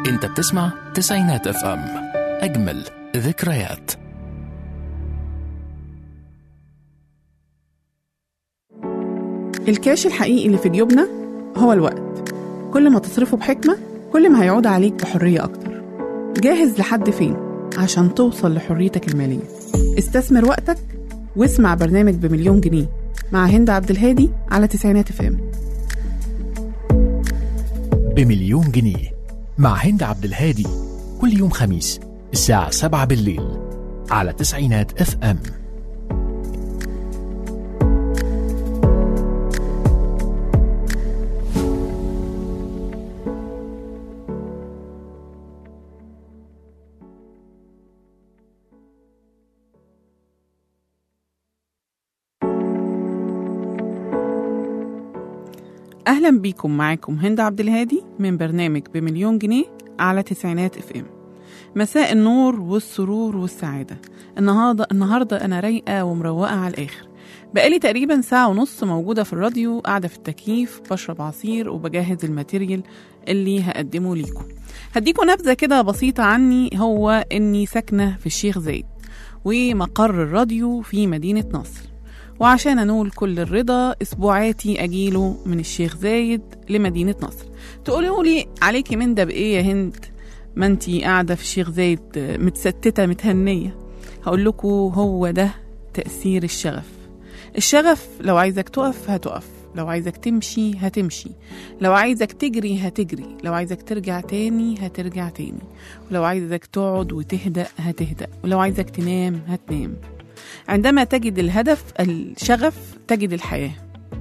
انت بتسمع تسعينات اف ام اجمل ذكريات الكاش الحقيقي اللي في جيوبنا هو الوقت كل ما تصرفه بحكمة كل ما هيعود عليك بحرية أكتر جاهز لحد فين عشان توصل لحريتك المالية استثمر وقتك واسمع برنامج بمليون جنيه مع هند عبد الهادي على تسعينات فام بمليون جنيه مع هند عبد الهادي كل يوم خميس الساعة 7 بالليل على تسعينات اف ام أهلا بيكم معاكم هند عبد الهادي من برنامج بمليون جنيه على تسعينات اف ام مساء النور والسرور والسعادة النهاردة النهاردة أنا رايقة ومروقة على الآخر بقالي تقريبا ساعة ونص موجودة في الراديو قاعدة في التكييف بشرب عصير وبجهز الماتيريال اللي هقدمه ليكم هديكم نبذة كده بسيطة عني هو إني ساكنة في الشيخ زايد ومقر الراديو في مدينة نصر وعشان أنول كل الرضا أسبوعاتي أجيله من الشيخ زايد لمدينة نصر تقولوا لي عليكي من ده بإيه يا هند ما انتي قاعدة في الشيخ زايد متستتة متهنية هقول لكم هو ده تأثير الشغف الشغف لو عايزك تقف هتقف لو عايزك تمشي هتمشي لو عايزك تجري هتجري لو عايزك ترجع تاني هترجع تاني ولو عايزك تقعد وتهدأ هتهدأ ولو عايزك تنام هتنام عندما تجد الهدف الشغف تجد الحياة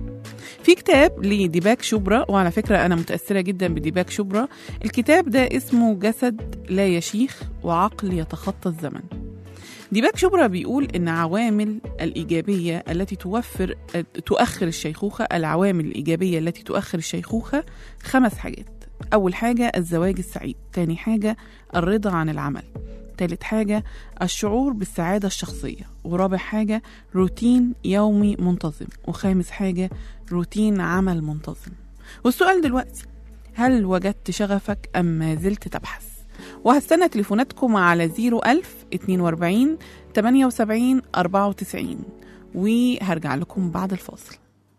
في كتاب لديباك شبرا وعلى فكرة أنا متأثرة جدا بديباك شبرا الكتاب ده اسمه جسد لا يشيخ وعقل يتخطى الزمن ديباك شبرا بيقول إن عوامل الإيجابية التي توفر تؤخر الشيخوخة العوامل الإيجابية التي تؤخر الشيخوخة خمس حاجات أول حاجة الزواج السعيد تاني حاجة الرضا عن العمل تالت حاجة الشعور بالسعادة الشخصية ورابع حاجة روتين يومي منتظم وخامس حاجة روتين عمل منتظم والسؤال دلوقتي هل وجدت شغفك أم ما زلت تبحث وهستنى تليفوناتكم على 01000 42 78 94 وهرجع لكم بعد الفاصل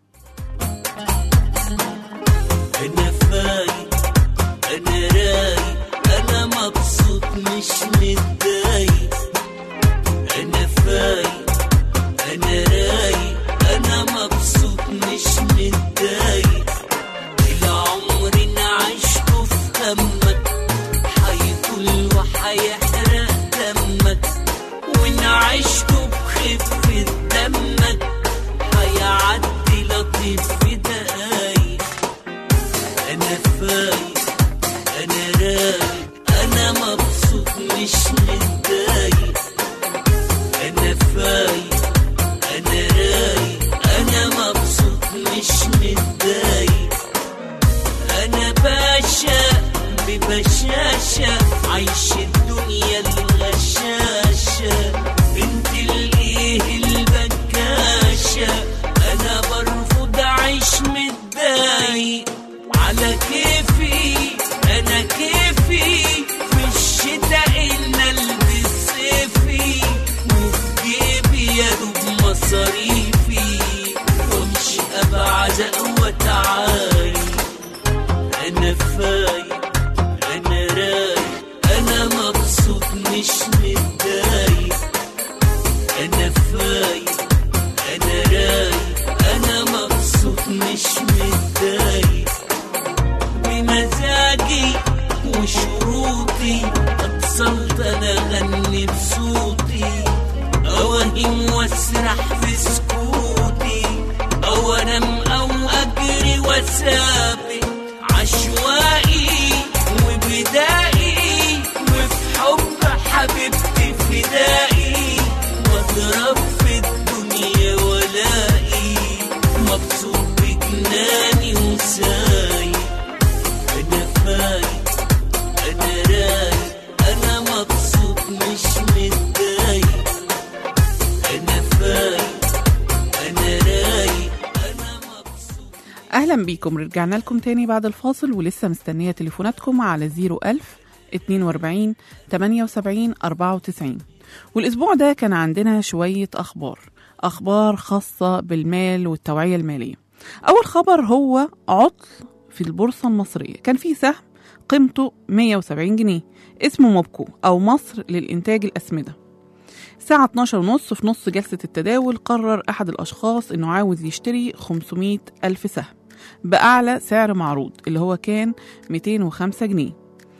انا فايق انا رايق انا مبسوط مش متضايق انا فايق انا رايق انا مبسوط مش متضايق العمر انا عشته في همك هيطول وهيحرق دمك وان عشته بخفة دمك هيعدي لطيف في دقايق انا فايق انا رايق انا مبسوط مش متضايق انا فايق انا رايق انا مبسوط مش متضايق انا باشا ببشاشة عايش الدنيا الغشاشة انت الايه البكاشة انا برفض اعيش متضايق على كيفي انا كيفي في الشتاء ان البس صيفي وفي جيبي يا دوب مصاريفي وامشي ابعد وتعالي انا فايق انا رايق انا مبسوط مش متضايق انا فايق انا رايق انا مبسوط مش متضايق بمزاجي وشروطي اتصلت انا اغني بصوتي اوهم واسرح في سكوتي او انام او اجري واسابق عشوائي وبدائي وفي حب حبيبتي فدائي واضرب في الدنيا ولائي مبسوط بجناني وسايق انا فايق انا رايق انا مبسوط مش متضايق انا فايق انا رايق انا مبسوط أهلا بيكم رجعنا لكم تاني بعد الفاصل ولسه مستنية تليفوناتكم على 01000 42 78 94 والأسبوع ده كان عندنا شوية أخبار أخبار خاصة بالمال والتوعية المالية أول خبر هو عطل في البورصة المصرية كان في سهم قيمته 170 جنيه اسمه موبكو أو مصر للإنتاج الأسمدة الساعة 12 ونص في نص جلسة التداول قرر أحد الأشخاص إنه عاوز يشتري 500 ألف سهم بأعلى سعر معروض اللي هو كان 205 جنيه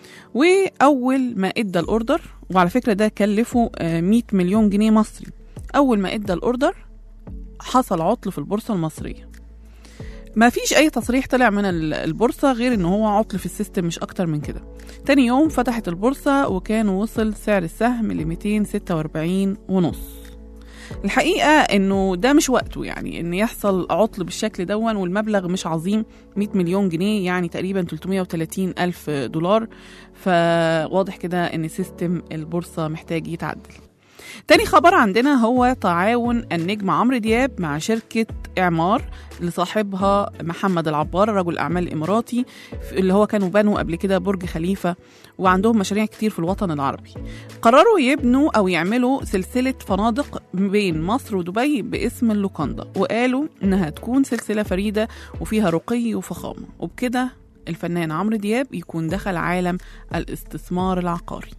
وأول ما إدى الأوردر وعلى فكرة ده كلفه آه، 100 مليون جنيه مصري أول ما إدى الأوردر حصل عطل في البورصة المصرية ما فيش أي تصريح طلع من ال- البورصة غير إن هو عطل في السيستم مش أكتر من كده تاني يوم فتحت البورصة وكان وصل سعر السهم ل 246 ونص الحقيقة إنه ده مش وقته يعني إن يحصل عطل بالشكل دون والمبلغ مش عظيم 100 مليون جنيه يعني تقريبا 330 ألف دولار فواضح كده إن سيستم البورصة محتاج يتعدل تاني خبر عندنا هو تعاون النجم عمرو دياب مع شركة إعمار لصاحبها محمد العبار رجل أعمال إماراتي اللي هو كانوا بنوا قبل كده برج خليفة وعندهم مشاريع كتير في الوطن العربي قرروا يبنوا أو يعملوا سلسلة فنادق بين مصر ودبي باسم اللوكاندا وقالوا إنها تكون سلسلة فريدة وفيها رقي وفخامة وبكده الفنان عمرو دياب يكون دخل عالم الاستثمار العقاري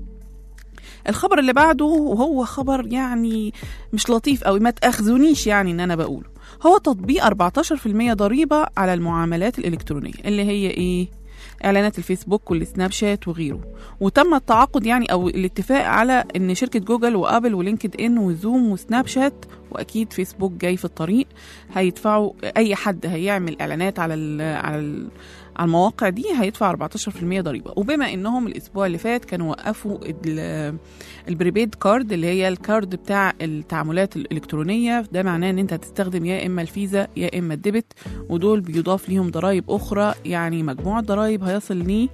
الخبر اللي بعده وهو خبر يعني مش لطيف قوي ما تاخذونيش يعني ان انا بقوله هو تطبيق 14% ضريبه على المعاملات الالكترونيه اللي هي ايه اعلانات الفيسبوك والسناب شات وغيره وتم التعاقد يعني او الاتفاق على ان شركه جوجل وابل ولينكد ان وزوم وسناب شات واكيد فيسبوك جاي في الطريق هيدفعوا اي حد هيعمل اعلانات على ال على ال على المواقع دي هيدفع 14% ضريبه وبما انهم الاسبوع اللي فات كانوا وقفوا ال- البريبيد كارد اللي هي الكارد بتاع التعاملات الالكترونيه ده معناه ان انت هتستخدم يا اما الفيزا يا اما الديبت ودول بيضاف ليهم ضرائب اخرى يعني مجموع الضرائب هيصل ل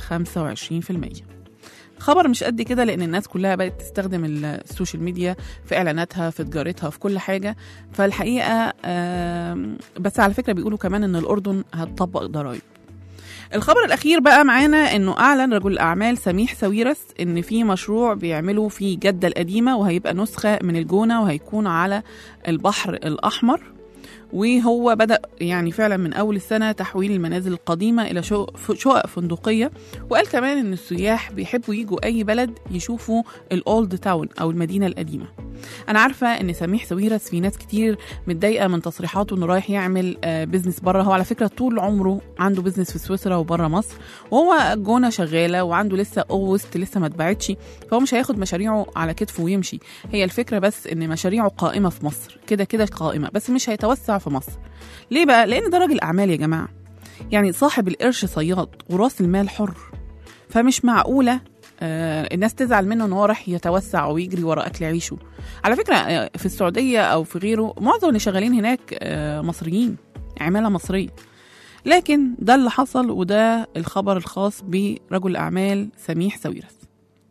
25% خبر مش قد كده لان الناس كلها بقت تستخدم السوشيال ميديا في اعلاناتها في تجارتها في كل حاجه فالحقيقه آم، بس على فكره بيقولوا كمان ان الاردن هتطبق ضرائب الخبر الاخير بقى معانا انه اعلن رجل الاعمال سميح ساويرس ان في مشروع بيعمله في جده القديمه وهيبقى نسخه من الجونه وهيكون على البحر الاحمر وهو بدأ يعني فعلا من أول السنة تحويل المنازل القديمة إلى شقق شقق فندقية وقال كمان إن السياح بيحبوا يجوا أي بلد يشوفوا الأولد تاون أو المدينة القديمة أنا عارفة إن سميح سويرس في ناس كتير متضايقة من تصريحاته إنه رايح يعمل آه، بيزنس بره هو على فكرة طول عمره عنده بيزنس في سويسرا وبره مصر وهو جونة شغالة وعنده لسه أوست لسه ما اتباعتش فهو مش هياخد مشاريعه على كتفه ويمشي هي الفكرة بس إن مشاريعه قائمة في مصر كده كده قائمة بس مش هيتوسع في مصر ليه بقى؟ لأن ده راجل أعمال يا جماعة يعني صاحب القرش صياد وراس المال حر فمش معقولة آه الناس تزعل منه ان هو راح يتوسع ويجري ورا اكل عيشه على فكره آه، في السعوديه او في غيره معظم اللي شغالين هناك آه مصريين عماله مصريه لكن ده اللي حصل وده الخبر الخاص برجل اعمال سميح ساويرس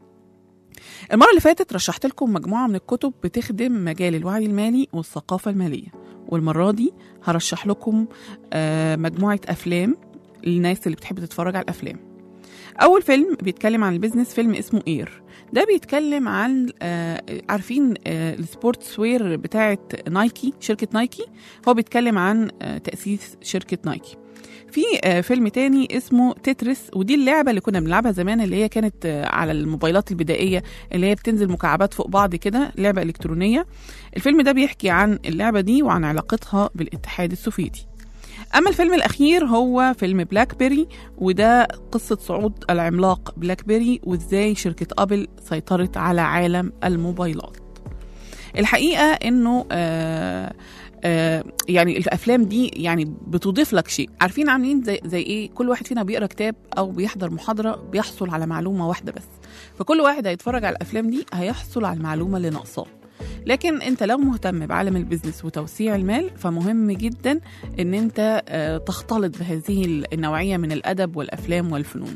المرة اللي فاتت رشحت لكم مجموعة من الكتب بتخدم مجال الوعي المالي والثقافة المالية والمرة دي هرشح لكم آه، مجموعة أفلام للناس اللي بتحب تتفرج على الأفلام أول فيلم بيتكلم عن البيزنس فيلم اسمه إير ده بيتكلم عن آه، عارفين آه، السبورتس وير بتاعة نايكي شركة نايكي هو بيتكلم عن آه، تأسيس شركة نايكي في آه، فيلم تاني اسمه تترس ودي اللعبة اللي كنا بنلعبها زمان اللي هي كانت آه، على الموبايلات البدائية اللي هي بتنزل مكعبات فوق بعض كده لعبة إلكترونية الفيلم ده بيحكي عن اللعبة دي وعن علاقتها بالاتحاد السوفيتي أما الفيلم الأخير هو فيلم بلاك بيري وده قصة صعود العملاق بلاك بيري وإزاي شركة أبل سيطرت على عالم الموبايلات الحقيقة إنه آه آه يعني الافلام دي يعني بتضيف لك شيء عارفين عاملين زي زي ايه كل واحد فينا بيقرا كتاب او بيحضر محاضره بيحصل على معلومه واحده بس فكل واحد هيتفرج على الافلام دي هيحصل على المعلومه اللي ناقصاه لكن انت لو مهتم بعالم البيزنس وتوسيع المال فمهم جدا ان انت آه، تختلط بهذه النوعيه من الادب والافلام والفنون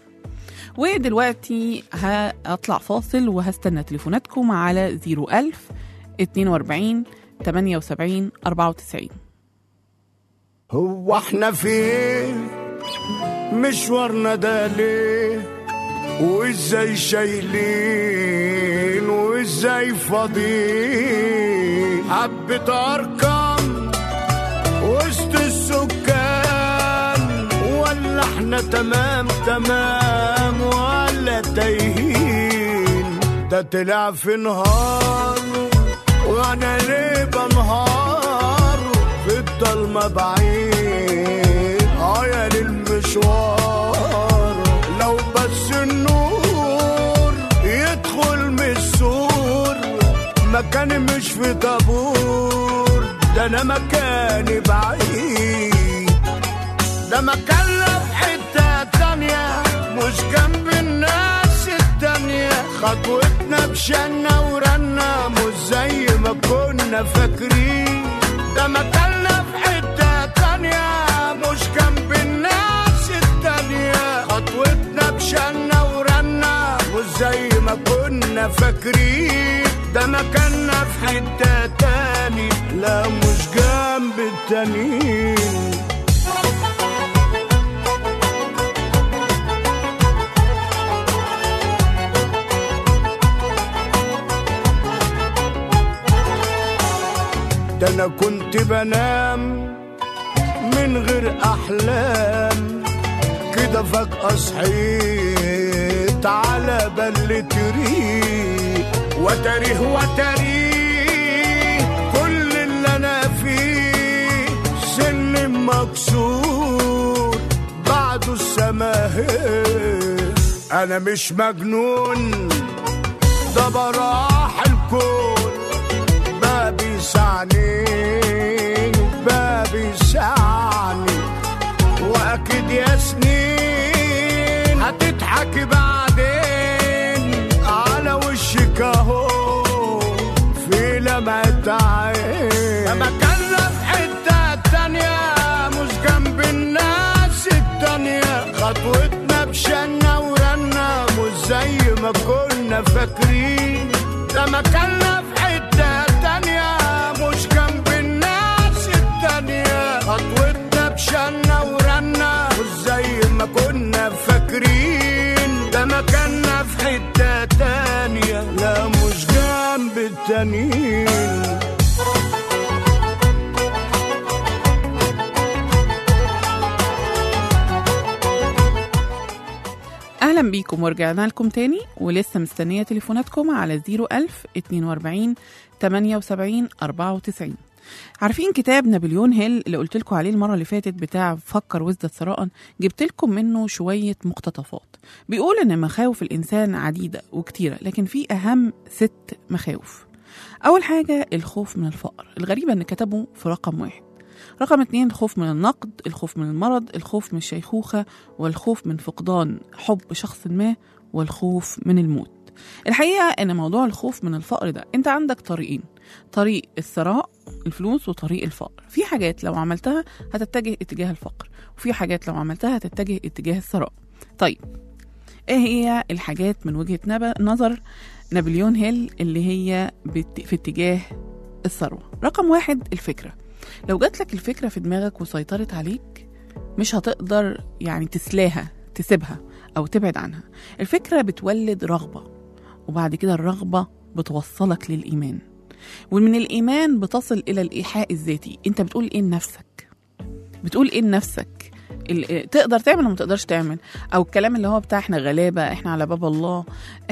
ودلوقتي هطلع فاصل وهستنى تليفوناتكم على 01000 42 78 94 هو احنا فين مشوارنا ده ليه وازاي شايلين وازاي فاضيين حبة ارقام وسط السكان ولا احنا تمام تمام ولا تايهين ده طلع في نهار وانا ليه بنهار في الضلمة بعيد اه يا للمشوار لو بس النور يدخل من السور مكاني مش في طابور ده انا مكاني بعيد ده مكاننا في حتة تانية مش جنب الناس التانية خطوتنا بشنا ورنا مش زي ما كنا فاكرين ده مكاننا في حتة تانية مش جنب الناس التانية خطوتنا بشنا ورنا مش زي ما كنا فاكرين ده مكاننا في حتة تاني لا مش جنب التانيين ده انا كنت بنام من غير احلام كده فجأة صحيت على بل ريق وتاريه وتاريه كل اللي انا فيه سن مكسور بعده السماهير انا مش مجنون ده براح الكون بابي سعني بابي سعني واكيد يا سنين هتضحك بعدين على وشك اهو في لمعة عين لما كنا في حتة تانية مش جنب الناس التانية خطوتنا بشنا ورنا مش زي ما كنا فاكرين لما كنا في حتة تانية مش جنب الناس التانية خطوتنا بشنا ورنا مش زي ما كنا فاكرين ده مكاننا في حتة تانية لا مش جنب التانيين اهلا بيكم ورجعنا لكم تاني ولسه مستنيه تليفوناتكم على 01000 42 78 94 عارفين كتاب نابليون هيل اللي قلت لكم عليه المره اللي فاتت بتاع فكر وازدد ثراء جبت لكم منه شويه مقتطفات بيقول ان مخاوف الانسان عديده وكتيره لكن في اهم ست مخاوف اول حاجه الخوف من الفقر الغريبه ان كتبه في رقم واحد رقم اتنين الخوف من النقد الخوف من المرض الخوف من الشيخوخة والخوف من فقدان حب شخص ما والخوف من الموت الحقيقة ان موضوع الخوف من الفقر ده انت عندك طريقين طريق الثراء الفلوس وطريق الفقر في حاجات لو عملتها هتتجه اتجاه الفقر وفي حاجات لو عملتها هتتجه اتجاه الثراء طيب ايه هي الحاجات من وجهة نب- نظر نابليون هيل اللي هي بت- في اتجاه الثروة رقم واحد الفكرة لو جات لك الفكرة في دماغك وسيطرت عليك مش هتقدر يعني تسلاها تسيبها أو تبعد عنها الفكرة بتولد رغبة وبعد كده الرغبة بتوصلك للإيمان ومن الإيمان بتصل إلى الإيحاء الذاتي أنت بتقول إيه لنفسك بتقول إيه لنفسك ال- تقدر تعمل وما تقدرش تعمل او الكلام اللي هو بتاع احنا غلابه احنا على باب الله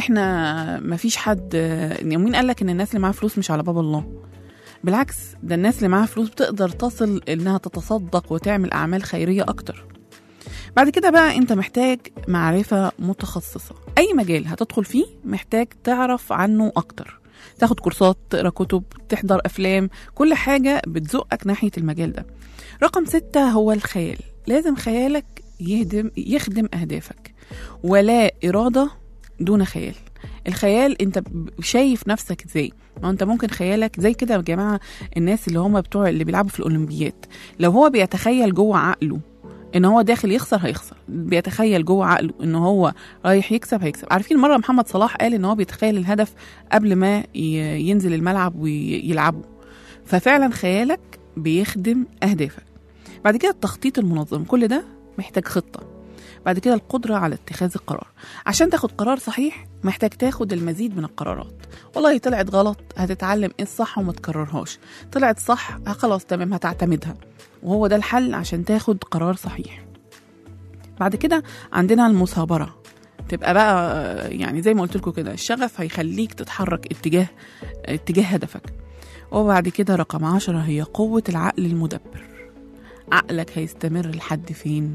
احنا ما فيش حد مين قال لك ان الناس اللي معاها فلوس مش على باب الله بالعكس ده الناس اللي معاها فلوس بتقدر تصل انها تتصدق وتعمل اعمال خيريه اكتر بعد كده بقى انت محتاج معرفه متخصصه اي مجال هتدخل فيه محتاج تعرف عنه اكتر تاخد كورسات تقرا كتب تحضر افلام كل حاجه بتزقك ناحيه المجال ده رقم ستة هو الخيال لازم خيالك يهدم يخدم اهدافك ولا اراده دون خيال الخيال انت ب- شايف نفسك ازاي ما انت ممكن خيالك زي كده يا جماعه الناس اللي هم بتوع اللي بيلعبوا في الاولمبيات لو هو بيتخيل جوه عقله ان هو داخل يخسر هيخسر بيتخيل جوه عقله ان هو رايح يكسب هيكسب عارفين مره محمد صلاح قال ان هو بيتخيل الهدف قبل ما ي- ينزل الملعب ويلعبه ففعلا خيالك بيخدم اهدافك بعد كده التخطيط المنظم كل ده محتاج خطه بعد كده القدرة على اتخاذ القرار عشان تاخد قرار صحيح محتاج تاخد المزيد من القرارات والله طلعت غلط هتتعلم ايه الصح وما تكررهاش طلعت صح ها خلاص تمام هتعتمدها وهو ده الحل عشان تاخد قرار صحيح بعد كده عندنا المثابرة تبقى بقى آه، يعني زي ما قلت لكم كده الشغف هيخليك تتحرك اتجاه اتجاه هدفك وبعد كده رقم عشرة هي قوة العقل المدبر عقلك هيستمر لحد فين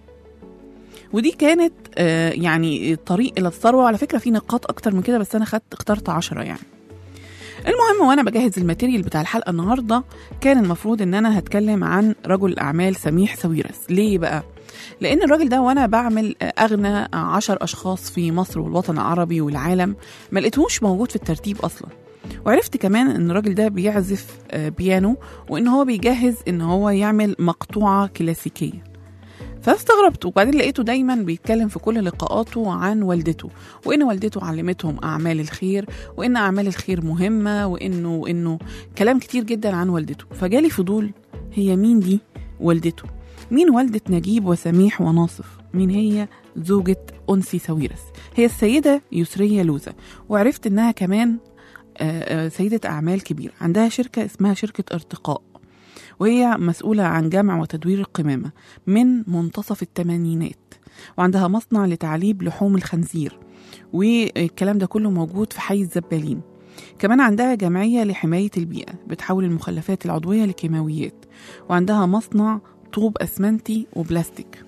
ودي كانت آه، يعني الطريق الى الثروه على فكره في نقاط اكتر من كده بس انا خدت اخترت عشرة يعني المهم وانا بجهز الماتيريال بتاع الحلقه النهارده كان المفروض ان انا هتكلم عن رجل الاعمال سميح ساويرس ليه بقى لان الراجل ده وانا بعمل آه، اغنى عشر اشخاص في مصر والوطن العربي والعالم ما لقيتهوش موجود في الترتيب اصلا وعرفت كمان ان الراجل ده بيعزف آه، بيانو وان هو بيجهز ان هو يعمل مقطوعه كلاسيكيه فاستغربت وبعدين لقيته دايما بيتكلم في كل لقاءاته عن والدته وان والدته علمتهم اعمال الخير وان اعمال الخير مهمه وانه وانه كلام كتير جدا عن والدته فجالي فضول هي مين دي والدته مين والدة نجيب وسميح وناصف مين هي زوجة أنسي ساويرس هي السيدة يسرية لوزة وعرفت إنها كمان آه، آه، سيدة أعمال كبيرة عندها شركة اسمها شركة ارتقاء وهي مسؤولة عن جمع وتدوير القمامة من منتصف الثمانينات وعندها مصنع لتعليب لحوم الخنزير والكلام ده كله موجود في حي الزبالين كمان عندها جمعية لحماية البيئة بتحول المخلفات العضوية لكيماويات وعندها مصنع طوب أسمنتي وبلاستيك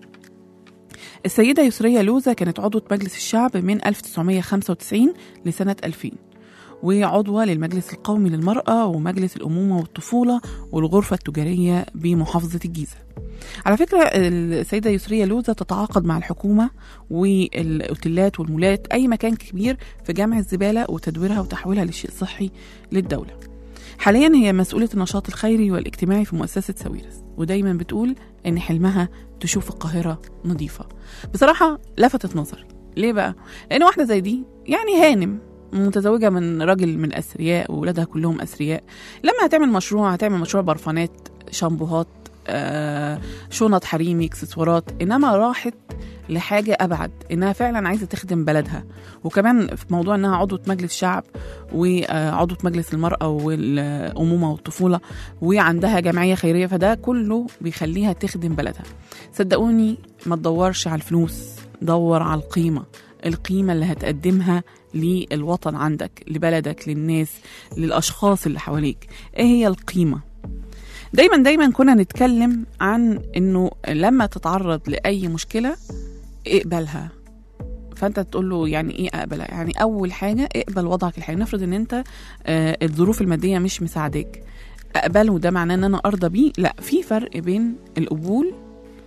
السيدة يسرية لوزة كانت عضوة مجلس الشعب من 1995 لسنة 2000 وعضوة للمجلس القومي للمرأة ومجلس الأمومة والطفولة والغرفة التجارية بمحافظة الجيزة على فكرة السيدة يسرية لوزة تتعاقد مع الحكومة والأوتيلات والمولات أي مكان كبير في جمع الزبالة وتدويرها وتحويلها لشيء صحي للدولة حاليا هي مسؤولة النشاط الخيري والاجتماعي في مؤسسة ساويرس ودايما بتقول إن حلمها تشوف القاهرة نظيفة بصراحة لفتت نظري ليه بقى؟ لأن واحدة زي دي يعني هانم متزوجة من راجل من أثرياء وولادها كلهم أثرياء لما هتعمل مشروع هتعمل مشروع برفانات شامبوهات آه، شنط حريمي اكسسوارات انما راحت لحاجه ابعد انها فعلا عايزه تخدم بلدها وكمان في موضوع انها عضوه مجلس شعب وعضوه مجلس المراه والامومه والطفوله وعندها جمعيه خيريه فده كله بيخليها تخدم بلدها صدقوني ما تدورش على الفلوس دور على القيمه القيمه اللي هتقدمها للوطن عندك لبلدك للناس للاشخاص اللي حواليك ايه هي القيمه دايما دايما كنا نتكلم عن انه لما تتعرض لاي مشكله اقبلها فانت تقول له يعني ايه اقبلها يعني اول حاجه اقبل وضعك الحالي نفرض ان انت آه الظروف الماديه مش مساعداك اقبله ده معناه ان انا ارضى بيه لا في فرق بين القبول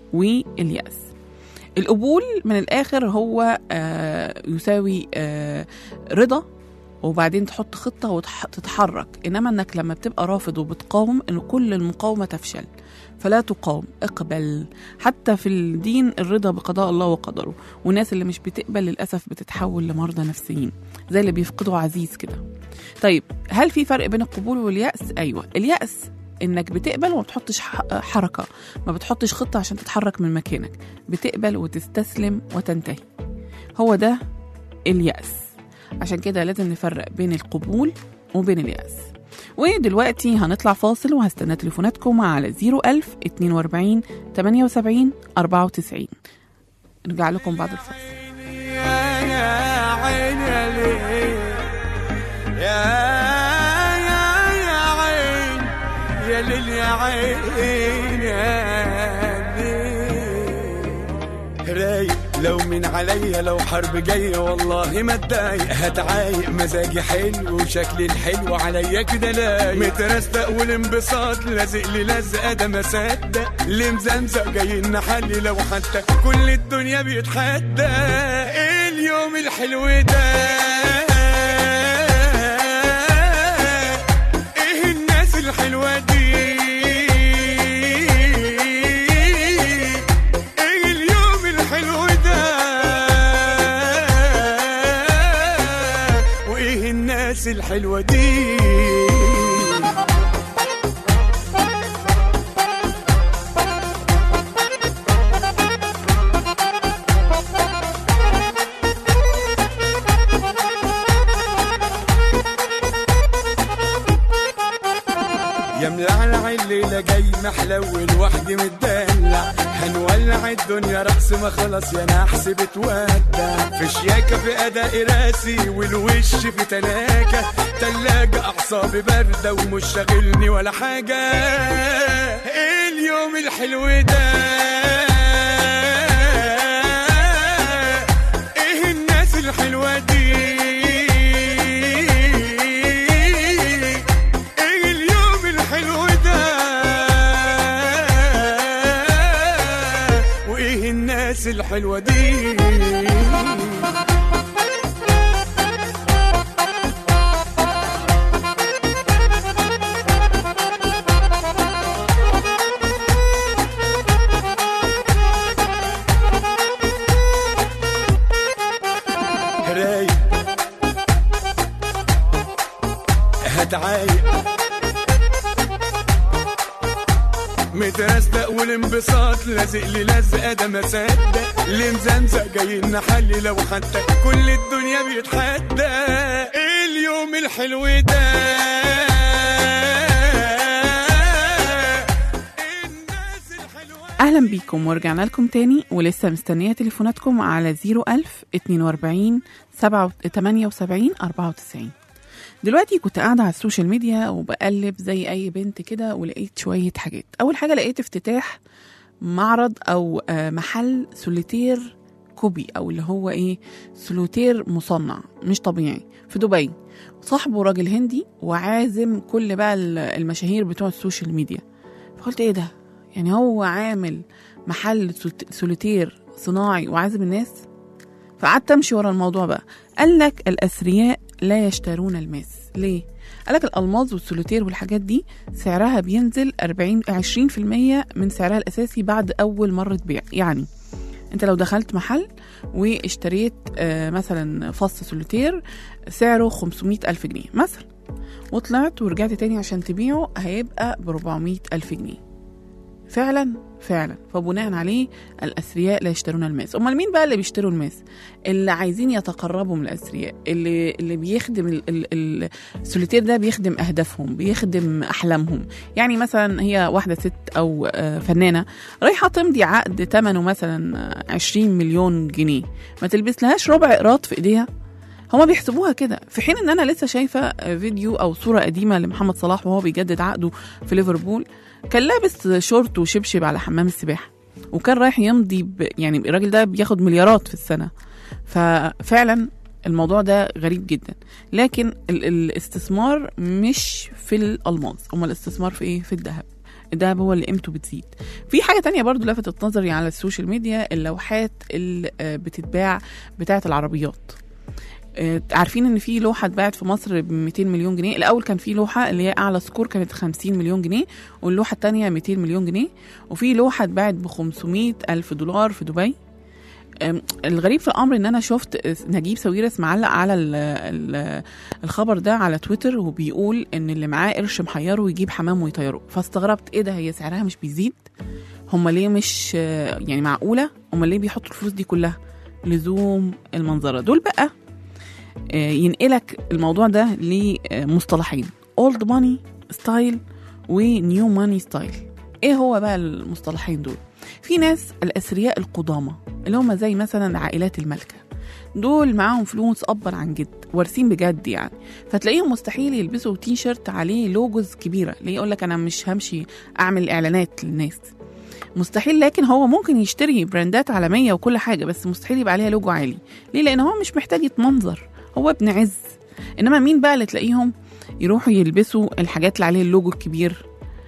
والياس القبول من الاخر هو آه يساوي آه رضا وبعدين تحط خطة وتتحرك إنما إنك لما بتبقى رافض وبتقاوم إن كل المقاومة تفشل فلا تقاوم اقبل حتى في الدين الرضا بقضاء الله وقدره والناس اللي مش بتقبل للأسف بتتحول لمرضى نفسيين زي اللي بيفقدوا عزيز كده طيب هل في فرق بين القبول واليأس؟ أيوة اليأس انك بتقبل وما بتحطش حركه ما بتحطش خطه عشان تتحرك من مكانك بتقبل وتستسلم وتنتهي هو ده اليأس عشان كده لازم نفرق بين القبول وبين اليأس ودلوقتي هنطلع فاصل وهستنى تليفوناتكم على 01000 42 78 94 نرجع لكم بعد الفاصل يا يا عين يا ليل يا يا يا عين يا ليل يا عين يا ليل رايق لو من عليا لو حرب جاية والله ما اتضايق هتعايق مزاجي حلو وشكلي الحلو عليا كده لايق مترستق والانبساط لازق لي لزقة ده ما صدق اللي مزمزق جاي نحلي لو حتى كل الدنيا بيتحدى ايه اليوم الحلو ده ايه الناس الحلوة دي ايه اليوم الحلو ده وايه الناس الحلوة دي محلول وحدي متدلع هنولع الدنيا رقص ما خلاص يا نحس بتودع في شياكة في أداء راسي والوش في تلاجة تلاجة أعصابي باردة ومش شاغلني ولا حاجة اليوم الحلو ده ايه الناس الحلوة دي ايه اليوم الحلو ده وايه الناس الحلوة دي رايق هتعايق مترستق والانبساط لازق لي لزقه ده ما صدق اللي مزمزق جاي نحلي لو حتى كل الدنيا بيتحدى اليوم الحلو ده الناس الحلوه اهلا بيكم ورجعنا لكم تاني ولسه مستنيه تليفوناتكم على 01000 42 7 78 94 دلوقتي كنت قاعده على السوشيال ميديا وبقلب زي اي بنت كده ولقيت شويه حاجات اول حاجه لقيت افتتاح معرض او آه، محل سوليتير كوبي او اللي هو ايه سوليتير مصنع مش طبيعي في دبي صاحبه راجل هندي وعازم كل بقى ال- المشاهير بتوع السوشيال ميديا فقلت ايه ده يعني هو عامل محل سولت- سوليتير صناعي وعازم الناس فقعدت امشي ورا الموضوع بقى قال لك الاثرياء لا يشترون الماس ليه قال لك الالماظ والسوليتير والحاجات دي سعرها بينزل 40 20% من سعرها الاساسي بعد اول مره بيع يعني انت لو دخلت محل واشتريت آه، مثلا فص سوليتير سعره 500 ألف جنيه مثلا وطلعت ورجعت تاني عشان تبيعه هيبقى ب 400 ألف جنيه فعلا فعلا فبناء عليه الاثرياء لا يشترون الماس امال مين بقى اللي بيشتروا الماس اللي عايزين يتقربوا من الاثرياء اللي اللي بيخدم ال- ال- ال- السوليتير ده بيخدم اهدافهم بيخدم احلامهم يعني مثلا هي واحده ست او آه، فنانه رايحه تمضي عقد ثمنه مثلا آه، 20 مليون جنيه ما تلبس لهاش ربع قراط في ايديها هما بيحسبوها كده في حين ان انا لسه شايفه آه، فيديو او صوره قديمه لمحمد صلاح وهو بيجدد عقده في ليفربول كان لابس شورت وشبشب على حمام السباحه وكان رايح يمضي ب... يعني الراجل ده بياخد مليارات في السنه ففعلا الموضوع ده غريب جدا لكن ال... الاستثمار مش في الالماظ امال الاستثمار في ايه في الذهب الذهب هو اللي قيمته بتزيد في حاجه تانية برضو لفتت نظري على السوشيال ميديا اللوحات اللي آه، بتتباع بتاعه العربيات آه، عارفين ان في لوحه اتباعت في مصر ب 200 مليون جنيه الاول كان في لوحه اللي هي اعلى سكور كانت 50 مليون جنيه واللوحه الثانيه 200 مليون جنيه وفي لوحه اتباعت ب 500 الف دولار في دبي أم، الغريب في الامر ان انا شفت نجيب ساويرس معلق على ال ال الخبر ده على تويتر وبيقول ان اللي معاه قرش محيره يجيب حمام ويطيره فاستغربت ايه ده هي سعرها مش بيزيد هم ليه مش آه، يعني معقوله هم ليه بيحطوا الفلوس دي كلها لزوم المنظره دول بقى آه، ينقلك الموضوع ده لمصطلحين اولد ماني ستايل ونيو ماني ستايل ايه هو بقى المصطلحين دول في ناس الاثرياء القدامى اللي هم زي مثلا عائلات الملكه دول معاهم فلوس ابا عن جد وارثين بجد يعني فتلاقيهم مستحيل يلبسوا تي شيرت عليه لوجوز كبيره ليه يقول لك انا مش همشي اعمل اعلانات للناس مستحيل لكن هو ممكن يشتري براندات عالميه وكل حاجه بس مستحيل يبقى عليها لوجو عالي ليه لان هو مش محتاج يتمنظر هو ابن عز انما مين بقى اللي تلاقيهم يروحوا يلبسوا الحاجات اللي عليها اللوجو الكبير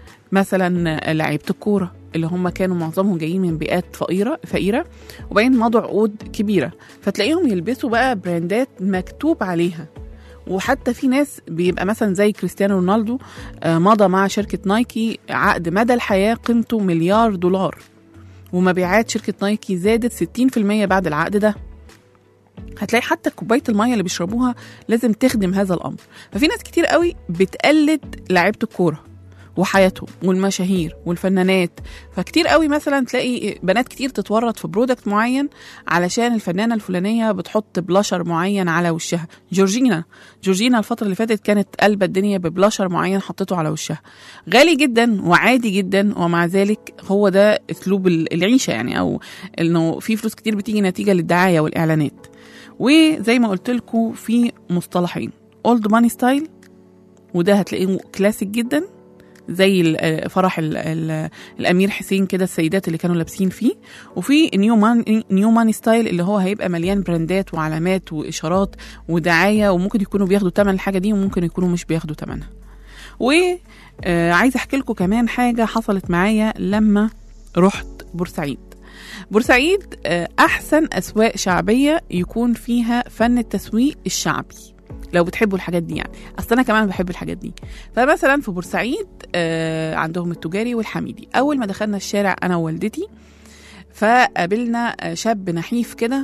مثلا لعيبه الكوره اللي هم كانوا معظمهم جايين من بيئات فقيره فقيره وبعدين مضوا عقود كبيره فتلاقيهم يلبسوا بقى براندات مكتوب عليها وحتى في ناس بيبقى مثلا زي كريستيانو رونالدو آه، مضى مع شركه نايكي عقد مدى الحياه قيمته مليار دولار ومبيعات شركه نايكي زادت 60% بعد العقد ده هتلاقي حتى كوبايه الميه اللي بيشربوها لازم تخدم هذا الامر ففي ناس كتير قوي بتقلد لعيبه الكوره وحياتهم والمشاهير والفنانات فكتير قوي مثلا تلاقي بنات كتير تتورط في برودكت معين علشان الفنانه الفلانيه بتحط بلاشر معين على وشها جورجينا جورجينا الفتره اللي فاتت كانت قلبة الدنيا ببلاشر معين حطته على وشها غالي جدا وعادي جدا ومع ذلك هو ده اسلوب ال- العيشه يعني او انه في فلوس كتير بتيجي نتيجه للدعايه والاعلانات وزي ما قلت لكم في مصطلحين اولد ماني ستايل وده هتلاقيه كلاسيك جدا زي ال- آه، فرح ال ال الامير حسين كده السيدات اللي كانوا لابسين فيه وفي نيو مان نيو ماني ستايل اللي هو هيبقى مليان براندات وعلامات واشارات ودعايه وممكن يكونوا بياخدوا ثمن الحاجه دي وممكن يكونوا مش بياخدوا ثمنها وعايزه احكي لكم كمان حاجه حصلت معايا لما رحت بورسعيد بورسعيد آه، احسن اسواق شعبيه يكون فيها فن التسويق الشعبي لو بتحبوا الحاجات دي يعني اصل انا كمان بحب الحاجات دي فمثلا في بورسعيد آه، عندهم التجاري والحميدي اول ما دخلنا الشارع انا ووالدتي فقابلنا آه، شاب نحيف كده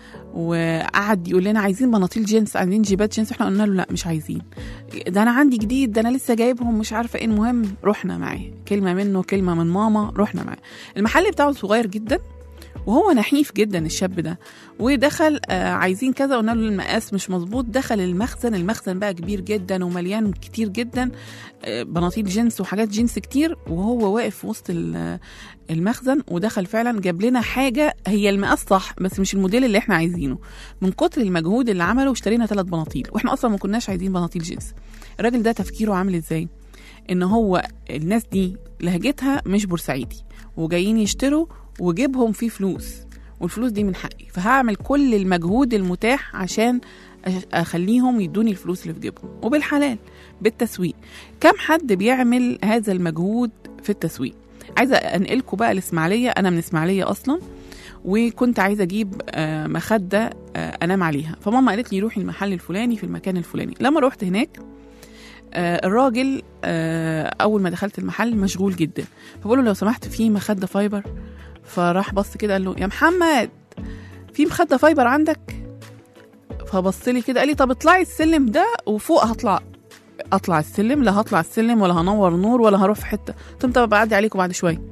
وقعد يقول لنا عايزين بناطيل جينز عايزين جيبات جينز احنا قلنا له لا مش عايزين ده انا عندي جديد ده انا لسه جايبهم مش عارفه ايه المهم رحنا معاه كلمه منه كلمه من ماما رحنا معاه المحل بتاعه صغير جدا وهو نحيف جدا الشاب ده ودخل آه عايزين كذا قلنا له المقاس مش مظبوط دخل المخزن المخزن بقى كبير جدا ومليان كتير جدا آه بناطيل جينز وحاجات جينز كتير وهو واقف في وسط ال- المخزن ودخل فعلا جاب لنا حاجه هي المقاس صح بس مش الموديل اللي احنا عايزينه من كتر المجهود اللي عمله اشترينا ثلاث بناطيل واحنا اصلا ما كناش عايزين بناطيل جينز الراجل ده تفكيره عامل ازاي ان هو الناس دي لهجتها مش بورسعيدي وجايين يشتروا وجيبهم فيه فلوس والفلوس دي من حقي فهعمل كل المجهود المتاح عشان أش- اخليهم يدوني الفلوس اللي في جيبهم وبالحلال بالتسويق كم حد بيعمل هذا المجهود في التسويق عايزه انقلكم بقى الاسماعيليه انا من اسماعيليه اصلا وكنت عايزه اجيب آه، مخده آه، انام عليها فماما قالت لي روحي المحل الفلاني في المكان الفلاني لما روحت هناك آه، الراجل آه، اول ما دخلت المحل مشغول جدا فبقول له لو سمحت في مخده فايبر فراح بص كده قال له يا محمد في مخده فايبر عندك فبص لي كده قال لي طب اطلعي السلم ده وفوق هطلع اطلع السلم لا هطلع السلم ولا هنور نور ولا هروح في حته قلت له طب بعدي عليكم بعد شويه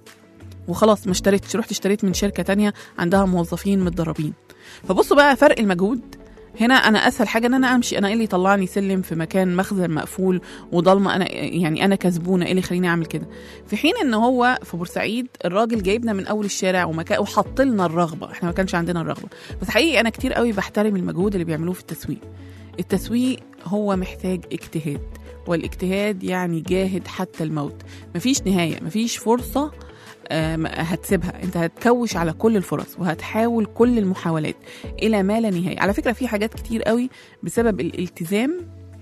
وخلاص ما اشتريتش رحت اشتريت من شركه تانية عندها موظفين متدربين فبصوا بقى فرق المجهود هنا انا اسهل حاجه ان انا امشي انا ايه اللي يطلعني سلم في مكان مخزن مقفول وضلمه انا يعني انا كسبونه ايه اللي يخليني اعمل كده في حين ان هو في بورسعيد الراجل جايبنا من اول الشارع ومكان وحط لنا الرغبه احنا ما كانش عندنا الرغبه بس حقيقي انا كتير قوي بحترم المجهود اللي بيعملوه في التسويق التسويق هو محتاج اجتهاد والاجتهاد يعني جاهد حتى الموت مفيش نهايه مفيش فرصه آم، هتسيبها انت هتكوش على كل الفرص وهتحاول كل المحاولات الى ما لا نهايه على فكره في حاجات كتير قوي بسبب الالتزام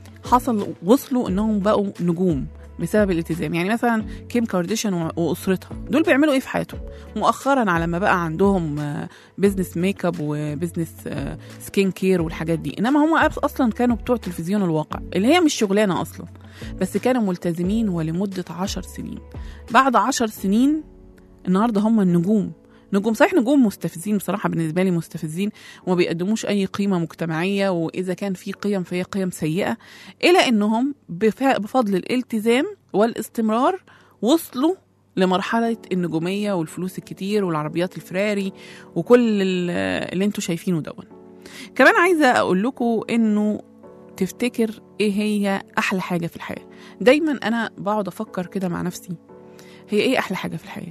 حصل وصلوا انهم بقوا نجوم بسبب الالتزام يعني مثلا كيم كارديشن و- واسرتها دول بيعملوا ايه في حياتهم مؤخرا على ما بقى عندهم آه، بيزنس ميك اب وبيزنس آه، سكين كير والحاجات دي انما هم أبس- اصلا كانوا بتوع تلفزيون الواقع اللي هي مش شغلانه اصلا بس كانوا ملتزمين ولمده عشر سنين بعد عشر سنين النهارده هم النجوم نجوم صحيح نجوم مستفزين بصراحة بالنسبة لي مستفزين وما بيقدموش أي قيمة مجتمعية وإذا كان في قيم فهي قيم سيئة إلى أنهم بف- بفضل الالتزام والاستمرار وصلوا لمرحلة النجومية والفلوس الكتير والعربيات الفراري وكل ال- اللي انتوا شايفينه دون كمان عايزة أقول لكم إنه تفتكر إيه هي أحلى حاجة في الحياة دايما أنا بقعد أفكر كده مع نفسي هي إيه أحلى حاجة في الحياة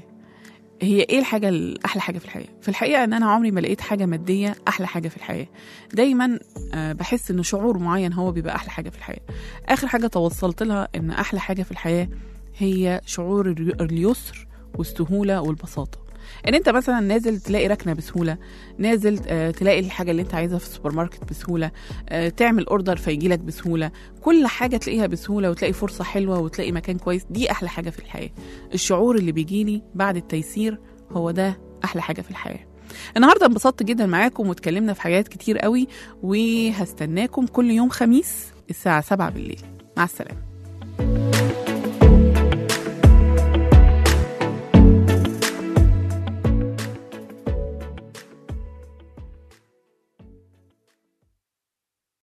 هي ايه الحاجة الأحلى حاجة في الحياة؟ في الحقيقة إن أنا عمري ما لقيت حاجة مادية أحلى حاجة في الحياة. دايما آه، بحس إن شعور معين هو بيبقى أحلى حاجة في الحياة. آخر حاجة توصلت لها إن أحلى حاجة في الحياة هي شعور الري- اليسر والسهولة والبساطة. ان انت مثلا نازل تلاقي ركنه بسهوله نازل آه، تلاقي الحاجه اللي انت عايزها في السوبر ماركت بسهوله آه، تعمل اوردر فيجي لك بسهوله كل حاجه تلاقيها بسهوله وتلاقي فرصه حلوه وتلاقي مكان كويس دي احلى حاجه في الحياه الشعور اللي بيجيلي بعد التيسير هو ده احلى حاجه في الحياه النهارده انبسطت جدا معاكم واتكلمنا في حاجات كتير قوي وهستناكم كل يوم خميس الساعه 7 بالليل مع السلامه